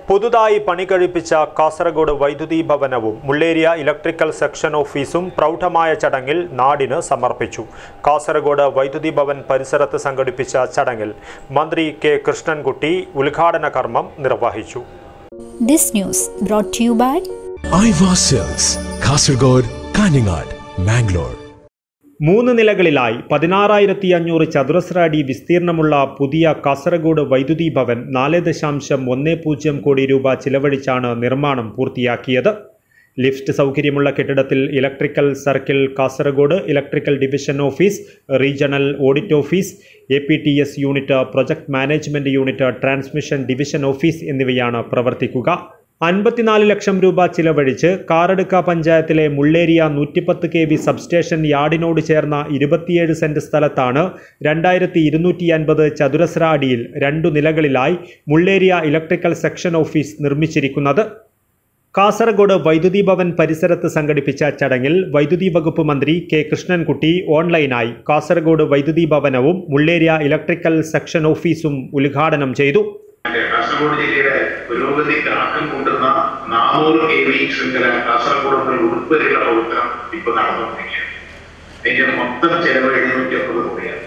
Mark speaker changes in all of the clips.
Speaker 1: പുതുതായി പണി കഴിപ്പിച്ച കാസർഗോഡ് വൈദ്യുതി ഭവനവും മുള്ളേരിയ ഇലക്ട്രിക്കൽ സെക്ഷൻ ഓഫീസും പ്രൗഢമായ ചടങ്ങിൽ നാടിന് സമർപ്പിച്ചു കാസർഗോഡ് വൈദ്യുതി ഭവൻ പരിസരത്ത് സംഘടിപ്പിച്ച ചടങ്ങിൽ മന്ത്രി കെ കൃഷ്ണൻകുട്ടി ഉദ്ഘാടന കർമ്മം നിർവഹിച്ചു
Speaker 2: This news brought to you by
Speaker 3: Aiwa sales Kasaragod Kanhangad Mangalore
Speaker 1: മൂന്ന് നിലകളിലായി പതിനാറായിരത്തി അഞ്ഞൂറ് ചതുരശ്ര അടി വിസ്തീർണമുള്ള പുതിയ കാസർഗോഡ് വൈദ്യുതി ഭവൻ നാല് ദശാംശം ഒന്ന് പൂജ്യം കോടി രൂപ ചിലവഴിച്ചാണ് നിർമ്മാണം പൂർത്തിയാക്കിയത് ലിഫ്റ്റ് സൗകര്യമുള്ള കെട്ടിടത്തിൽ electrical circle Kasaragod electrical division office regional audit office A P T S unit project management unit transmission division office എന്നിവയാണ് പ്രവർത്തിക്കുക അൻപത്തിനാല് ലക്ഷം രൂപ ചിലവഴിച്ച് കാറടുക്ക പഞ്ചായത്തിലെ മുള്ളേരിയ നൂറ്റിപ്പത്ത് കെ വി സബ്സ്റ്റേഷൻ യാർഡിനോട് ചേർന്ന ഇരുപത്തിയേഴ് സെന്റ് സ്ഥലത്താണ് രണ്ടായിരത്തി ഇരുന്നൂറ്റി അൻപത് ചതുരശ്ര അടിയിൽ രണ്ടു നിലകളിലായി മുള്ളേരിയ ഇലക്ട്രിക്കൽ സെക്ഷൻ ഓഫീസ് നിർമ്മിച്ചിരിക്കുന്നത് കാസർഗോഡ് വൈദ്യുതി ഭവൻ പരിസരത്ത് സംഘടിപ്പിച്ച ചടങ്ങിൽ വൈദ്യുതി വകുപ്പ് മന്ത്രി കെ കൃഷ്ണൻകുട്ടി ഓൺലൈനായി കാസർഗോഡ് വൈദ്യുതി ഭവനവും മുള്ളേരിയ ഇലക്ട്രിക്കൽ സെക്ഷൻ ഓഫീസും ഉദ്ഘാടനം ചെയ്തു
Speaker 4: കാസർഗോഡ് ജില്ലയുടെ പുരോഗതിക്ക് ആക്കം കൂട്ടുന്ന നാനൂറ് കെ വി ശൃംഖല കാസർഗോഡ് മുതൽ ഉൾപ്പെടെയുള്ള പ്രവർത്തനം ഇപ്പൊ നടന്നുകൊണ്ടിരിക്കുകയാണ് അതിന്റെ മൊത്തം ചെലവ് എഴുന്നൂറ്റി അമ്പത് കോടിയാണ്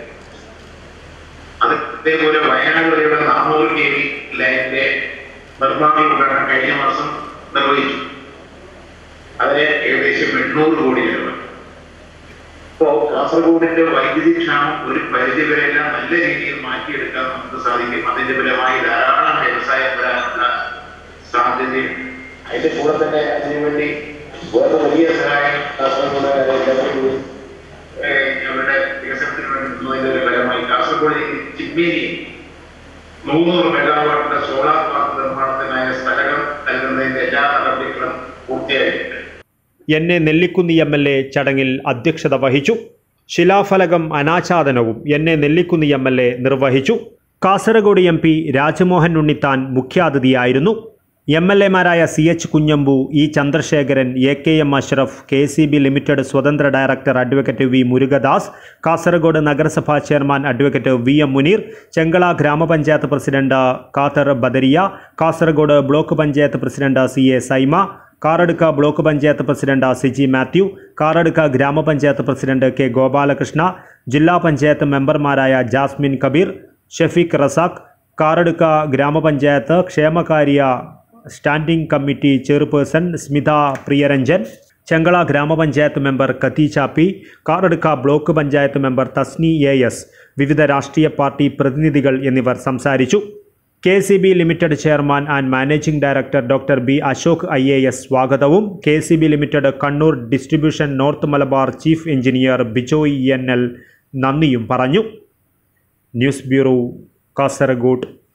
Speaker 4: അത് ഇതേപോലെ വയനാട് വരെയുള്ള നാനൂറ് കെ വി ലൈനിന്റെ നിർമ്മാണ ഉദ്ഘാടനം കഴിഞ്ഞ മാസം നിർവഹിച്ചു അതിന് ഏകദേശം എണ്ണൂറ് കോടി ചെലവ് ഇപ്പോ കാസർഗോഡിന്റെ വൈദ്യുതി ക്ഷാമം ഒരു പരിധി വരെയെല്ലാം നല്ല രീതിയിൽ മാറ്റിയെടുക്കാൻ നമുക്ക് സാധിക്കും അതിന്റെ ഫലമായി ധാരാളം വ്യവസായം വരാനുള്ള സാധ്യതയുണ്ട് അതിന്റെ കൂടെ തന്നെ അതിനുവേണ്ടി വേറെ വലിയ സഹായം കാസർഗോഡ് ജനങ്ങൾക്ക് ഏഹ് അവരുടെ വികസനത്തിന് വേണ്ടി നിന്നതിന്റെ ഒരു ഫലമായി കാസർഗോഡ് ചിമ്മേരി നൂറ് മെഗാവാട്ടിന്റെ സോളാർ പാർക്ക് നിർമ്മാണത്തിനായ സ്ഥലം നൽകുന്നതിന്റെ എല്ലാ നടപടികളും പൂർത്തിയായിട്ടുണ്ട്
Speaker 1: N A Nellikunnu M L A ചടങ്ങിൽ അധ്യക്ഷത വഹിച്ചു ശിലാഫലകം അനാച്ഛാദനവും N A Nellikunnu M L A നിർവഹിച്ചു കാസർഗോഡ് എം പി രാജ്മോഹൻ ഉണ്ണിത്താൻ മുഖ്യാതിഥിയായിരുന്നു എം എൽ എമാരായ C H Kunhambu E Chandrasekharan A K M Ashraf K C B limited സ്വതന്ത്ര director advocate V Murugadas Kasaragod നഗരസഭാ chairman advocate V M Muneer Chengala ഗ്രാമപഞ്ചായത്ത് president Khader Badariya Kasaragod block panchayat president C A Saima Karadka block panchayat president Siji Mathew Karadukka ഗ്രാമപഞ്ചായത്ത് president K Gopalakrishna ജില്ലാ പഞ്ചായത്ത് മെമ്പർമാരായ ജാസ്മിൻ കബീർ ഷെഫീഖ് റസാഖ് കാറടുക്ക ഗ്രാമപഞ്ചായത്ത് ക്ഷേമകാര്യ standing committee chairperson Smitha Priyaranjan Chengala ഗ്രാമപഞ്ചായത്ത് member Katheecha P Karadukka block panchayat member Thasni A S വിവിധ രാഷ്ട്രീയ പാർട്ടി പ്രതിനിധികൾ എന്നിവർ സംസാരിച്ചു K C B limited chairman and managing director doctor B Ashok I A S സ്വാഗതവും K C B limited Kannur distribution north Malabar chief engineer Bijoy N L നന്ദിയും പറഞ്ഞു news bureau Kasaragod